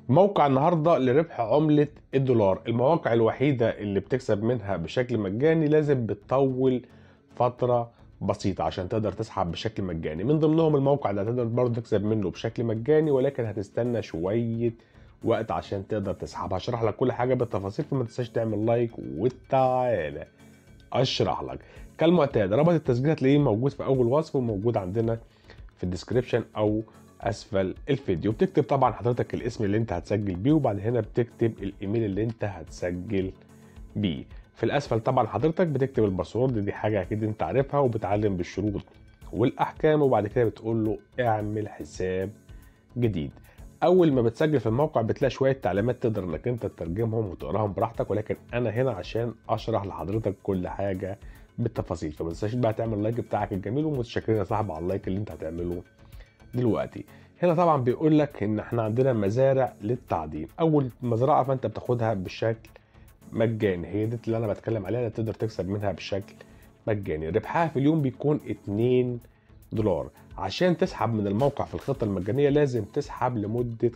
موقع النهارده لربح عملة الدولار المواقع الوحيدة اللي بتكسب منها بشكل مجاني لازم بتطول فترة بسيطة عشان تقدر تسحب بشكل مجاني من ضمنهم الموقع اللي هتقدر برضه تكسب منه بشكل مجاني ولكن هتستنى شوية وقت عشان تقدر تسحب هشرح لك كل حاجة بالتفاصيل فما تنساش تعمل لايك وتعالى اشرح لك كالمعتاد رابط التسجيل هتلاقيه موجود في اول وصف وموجود عندنا في الديسكريبشن او اسفل الفيديو بتكتب طبعا حضرتك الاسم اللي انت هتسجل بيه وبعد هنا بتكتب الايميل اللي انت هتسجل بيه في الاسفل طبعا حضرتك بتكتب الباسورد دي حاجه اكيد انت عارفها وبتعلم بالشروط والاحكام وبعد كده بتقول له اعمل حساب جديد اول ما بتسجل في الموقع بتلاقي شويه تعليمات تقدر انك انت تترجمهم وتقراهم براحتك ولكن انا هنا عشان اشرح لحضرتك كل حاجه بالتفاصيل فما تنساش بقى تعمل اللايك بتاعك الجميل ومتشكرين يا صاحبي على اللايك اللي انت هتعمله دلوقتي هنا طبعا بيقول لك ان احنا عندنا مزارع للتعدين اول مزرعه فانت بتاخدها بشكل مجاني هي دي اللي انا بتكلم عليها اللي تقدر تكسب منها بشكل مجاني ربحها في اليوم بيكون 2 دولار عشان تسحب من الموقع في الخطه المجانيه لازم تسحب لمده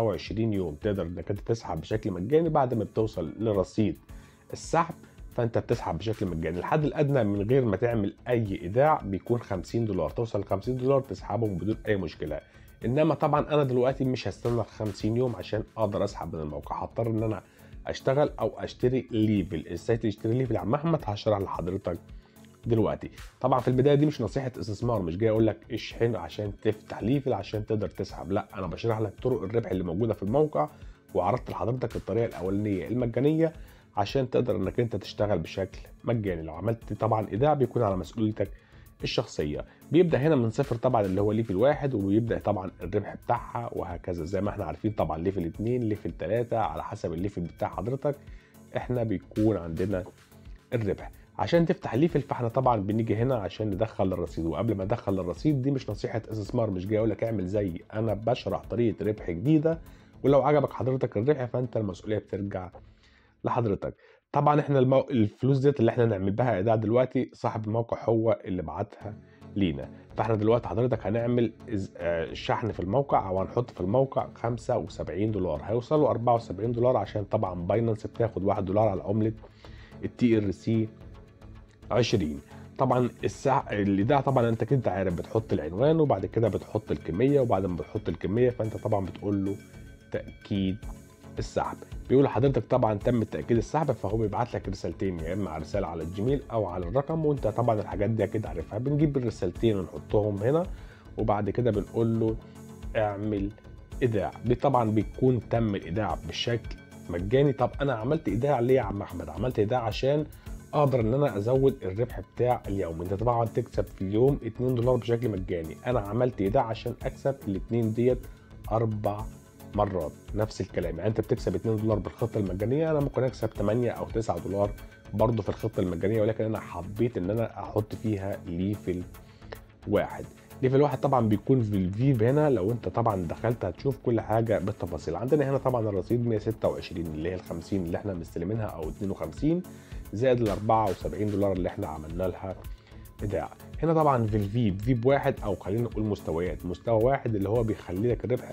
25 يوم تقدر انك انت تسحب بشكل مجاني بعد ما بتوصل لرصيد السحب فانت بتسحب بشكل مجاني الحد الادنى من غير ما تعمل اي ايداع بيكون 50 دولار توصل ل 50 دولار تسحبهم بدون اي مشكله انما طبعا انا دلوقتي مش هستنى 50 يوم عشان اقدر اسحب من الموقع هضطر ان انا اشتغل او اشتري ليفل ازاي تشتري ليفل يا عم احمد هشرح لحضرتك دلوقتي طبعا في البدايه دي مش نصيحه استثمار مش جاي اقول لك اشحن عشان تفتح ليفل عشان تقدر تسحب لا انا بشرح لك طرق الربح اللي موجوده في الموقع وعرضت لحضرتك الطريقه الاولانيه المجانيه عشان تقدر انك انت تشتغل بشكل مجاني لو عملت طبعا ايداع بيكون على مسؤوليتك الشخصيه بيبدا هنا من صفر طبعا اللي هو ليفل واحد وبيبدا طبعا الربح بتاعها وهكذا زي ما احنا عارفين طبعا ليفل اتنين ليفل تلاته على حسب الليفل بتاع حضرتك احنا بيكون عندنا الربح عشان تفتح ليفل فاحنا طبعا بنيجي هنا عشان ندخل الرصيد وقبل ما ادخل الرصيد دي مش نصيحه استثمار مش جاي اقول لك اعمل زي انا بشرح طريقه ربح جديده ولو عجبك حضرتك الربح فانت المسؤوليه بترجع لحضرتك طبعا احنا المو... الفلوس ديت اللي احنا نعمل بها ايداع دلوقتي صاحب الموقع هو اللي بعتها لينا فاحنا دلوقتي حضرتك هنعمل شحن في الموقع او هنحط في الموقع 75 دولار هيوصلوا 74 دولار عشان طبعا باينانس بتاخد 1 دولار على عمله التي ار سي 20 طبعا الساعة الايداع طبعا انت كنت عارف بتحط العنوان وبعد كده بتحط الكميه وبعد ما بتحط الكميه فانت طبعا بتقول له تاكيد السحب بيقول لحضرتك طبعا تم تاكيد السحب فهو بيبعت لك رسالتين يا اما رساله على الجيميل او على الرقم وانت طبعا الحاجات دي اكيد عارفها بنجيب الرسالتين ونحطهم هنا وبعد كده بنقول له اعمل ايداع دي طبعا بيكون تم الايداع بشكل مجاني طب انا عملت ايداع ليه يا عم احمد عملت ايداع عشان اقدر ان انا ازود الربح بتاع اليوم انت طبعا تكسب في اليوم 2 دولار بشكل مجاني انا عملت ايداع عشان اكسب الاثنين ديت اربع مرات نفس الكلام يعني انت بتكسب 2 دولار بالخطه المجانيه انا ممكن اكسب 8 او 9 دولار برضه في الخطه المجانيه ولكن انا حبيت ان انا احط فيها ليفل واحد ليفل واحد طبعا بيكون في الفيف هنا لو انت طبعا دخلت هتشوف كل حاجه بالتفاصيل عندنا هنا طبعا الرصيد 126 اللي هي ال 50 اللي احنا مستلمينها او 52 زائد ال 74 دولار اللي احنا عملنا لها ايداع هنا طبعا في الفيب فيب واحد او خلينا نقول مستويات مستوى واحد اللي هو بيخلي لك الربح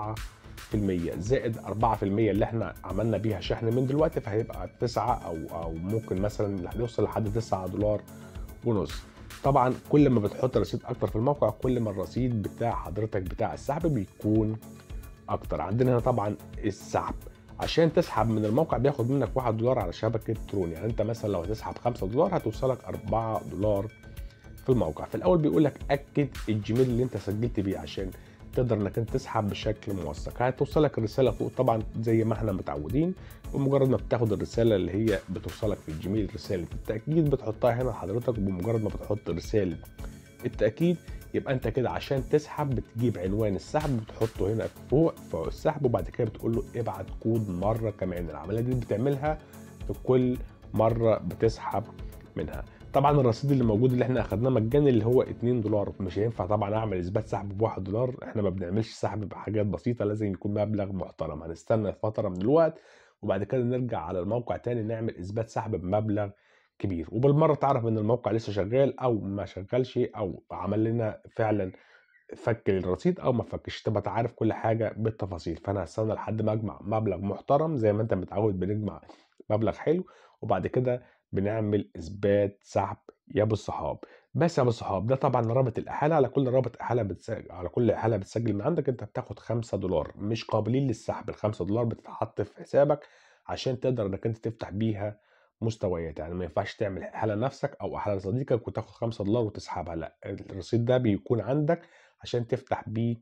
4% زائد 4% اللي احنا عملنا بيها شحن من دلوقتي فهيبقى 9 او او ممكن مثلا يوصل لحد 9 دولار ونص طبعا كل ما بتحط رصيد اكتر في الموقع كل ما الرصيد بتاع حضرتك بتاع السحب بيكون اكتر عندنا هنا طبعا السحب عشان تسحب من الموقع بياخد منك 1 دولار على شبكه ترون يعني انت مثلا لو هتسحب 5 دولار هتوصلك 4 دولار في الموقع في الاول بيقول لك اكد الجيميل اللي انت سجلت بيه عشان تقدر انك انت تسحب بشكل موثق هتوصلك الرساله فوق طبعا زي ما احنا متعودين ومجرد ما بتاخد الرساله اللي هي بتوصلك في الجيميل رساله التاكيد بتحطها هنا لحضرتك وبمجرد ما بتحط رساله التاكيد يبقى انت كده عشان تسحب بتجيب عنوان السحب بتحطه هنا فوق فوق السحب وبعد كده بتقول له ابعت كود مره كمان العمليه دي بتعملها في كل مره بتسحب منها طبعا الرصيد اللي موجود اللي احنا اخدناه مجاني اللي هو 2 دولار مش هينفع طبعا اعمل اثبات سحب ب 1 دولار احنا ما بنعملش سحب بحاجات بسيطه لازم يكون مبلغ محترم هنستنى فتره من الوقت وبعد كده نرجع على الموقع تاني نعمل اثبات سحب بمبلغ كبير وبالمره تعرف ان الموقع لسه شغال او ما شغالش او عمل لنا فعلا فك الرصيد او ما فكش تبقى عارف كل حاجه بالتفاصيل فانا هستنى لحد ما اجمع مبلغ محترم زي ما انت متعود بنجمع مبلغ حلو وبعد كده بنعمل اثبات سحب يا ابو الصحاب بس يا ابو الصحاب ده طبعا رابط الاحاله على كل رابط احاله بتسجل على كل احاله بتسجل من عندك انت بتاخد 5 دولار مش قابلين للسحب ال 5 دولار بتتحط في حسابك عشان تقدر انك انت تفتح بيها مستويات يعني ما ينفعش تعمل حاله لنفسك او حاله لصديقك وتاخد 5 دولار وتسحبها لا الرصيد ده بيكون عندك عشان تفتح بيه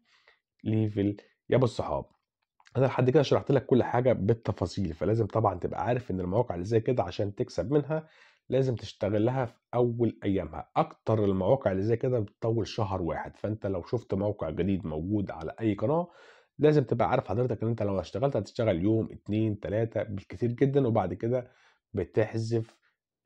ليفل يا ابو الصحاب انا لحد كده شرحت لك كل حاجه بالتفاصيل فلازم طبعا تبقى عارف ان المواقع اللي زي كده عشان تكسب منها لازم تشتغل لها في اول ايامها اكتر المواقع اللي زي كده بتطول شهر واحد فانت لو شفت موقع جديد موجود على اي قناه لازم تبقى عارف حضرتك ان انت لو اشتغلت هتشتغل يوم اتنين تلاتة بالكتير جدا وبعد كده بتحذف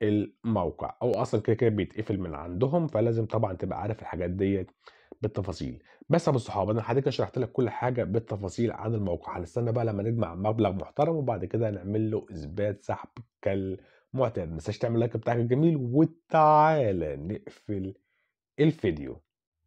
الموقع او اصلا كده كده بيتقفل من عندهم فلازم طبعا تبقى عارف الحاجات ديت بالتفاصيل بس يا ابو الصحاب انا حضرتك شرحت لك كل حاجه بالتفاصيل عن الموقع هنستنى بقى لما نجمع مبلغ محترم وبعد كده نعمل له اثبات سحب كالمعتاد ما تنساش تعمل لايك بتاعك الجميل وتعالى نقفل الفيديو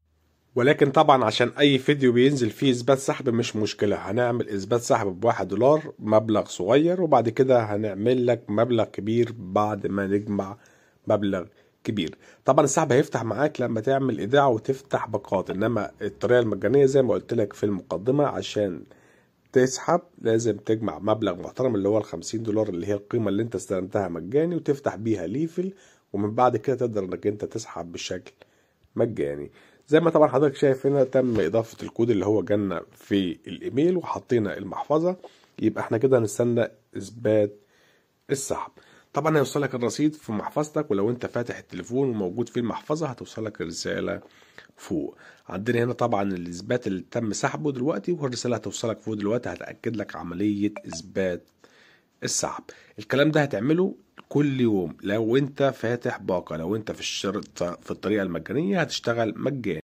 ولكن طبعا عشان اي فيديو بينزل فيه اثبات سحب مش مشكله هنعمل اثبات سحب بواحد دولار مبلغ صغير وبعد كده هنعمل لك مبلغ كبير بعد ما نجمع مبلغ كبير طبعا السحب هيفتح معاك لما تعمل ايداع وتفتح باقات انما الطريقه المجانيه زي ما قلت لك في المقدمه عشان تسحب لازم تجمع مبلغ محترم اللي هو ال 50 دولار اللي هي القيمه اللي انت استلمتها مجاني وتفتح بيها ليفل ومن بعد كده تقدر انك انت تسحب بشكل مجاني زي ما طبعا حضرتك شايف هنا تم اضافه الكود اللي هو جالنا في الايميل وحطينا المحفظه يبقى احنا كده هنستنى اثبات السحب طبعا هيوصلك الرصيد في محفظتك ولو انت فاتح التليفون وموجود فيه المحفظه هتوصلك الرساله فوق عندنا هنا طبعا الاثبات اللي تم سحبه دلوقتي والرساله هتوصلك فوق دلوقتي هتاكد لك عمليه اثبات السحب الكلام ده هتعمله كل يوم لو انت فاتح باقة لو انت في الشرط في الطريقة المجانية هتشتغل مجاني